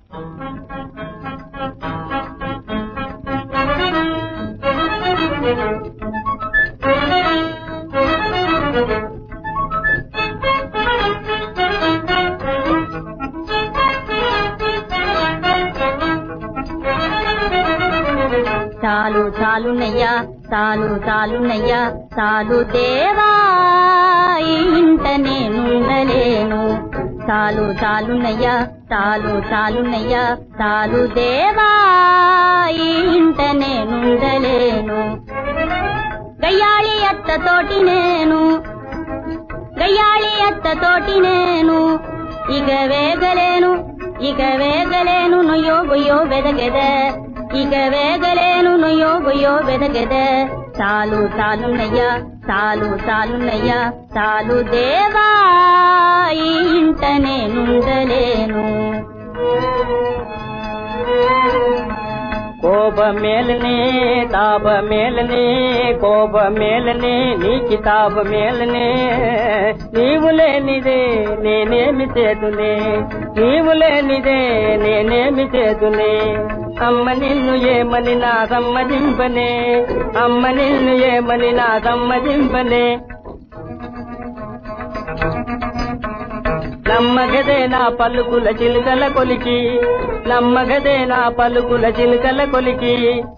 చాలు చాలునయ్యా చాలు చాలునయ్యా చాలు దేవా ఈ ఇంట నేనుండలేను చాలు చాలునయ్యా చాలు చాలునయ్యా చాలు దేవా ఈ ఇంట నేనుండలేను గయ్యాళి అత్తతోటి నేను గయ్యాళి అత్తతోటి నేను ఇక వేగలేను ఇక వేగలేను నొయ్యో గొయ్యో వెదగెద ఇక వేగలేను నొయ్యో గొయ్యో వెదగెద చాలు చాలునయ్యా చాలు చాలునయ్యా చాలు దేవా ఈ ఇంట నేనుండలేను కోప మేలనే తాప మేలనే కోప మేలనే నీ కితాబ మేలనే నీవు లేనిదే నేనేమి చేతునే నీవు లేనిదే నేనేమి చేతునే అమ్మ నిన్ను ఏమని నా సమ్మదింపనే అమ్మ నిన్ను ఏమని నా సమ్మదింపనే నమ్మగదే నా పలుకుల చిలుకల కొలికి నమ్మగదే నా పలుకుల చిలుకల కొలికి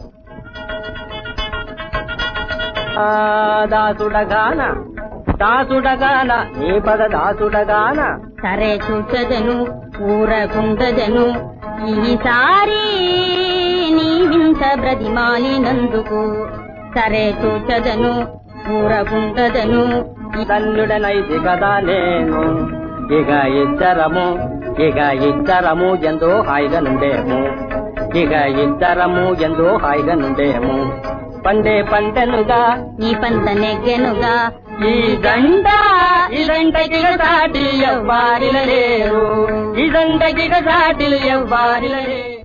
ఆ దాసుడగాన దాసుడగాన నీ పద దాసుడగాన సరే చూచదను ఊరకుండదను ఈసారి నీవింత బ్రతిమాలినందుకు సరే చూచదను ఊరకుండదను ధన్యుడనైతి కదా నేను ఇక ఇద్దరము ఇక ఇద్దరము ఎంతో హాయిగా నుండేము ఇక ఇద్దరము ఎంతో హాయిగా నుండేము పండే పంటనుగా నీ పంత నెగ్గెనుగా ఈ దండ ఈ దండకి సాటి ఎవ్వారిల లేరు ఈ దండకి సాటి ఎవ్వారిల లేరు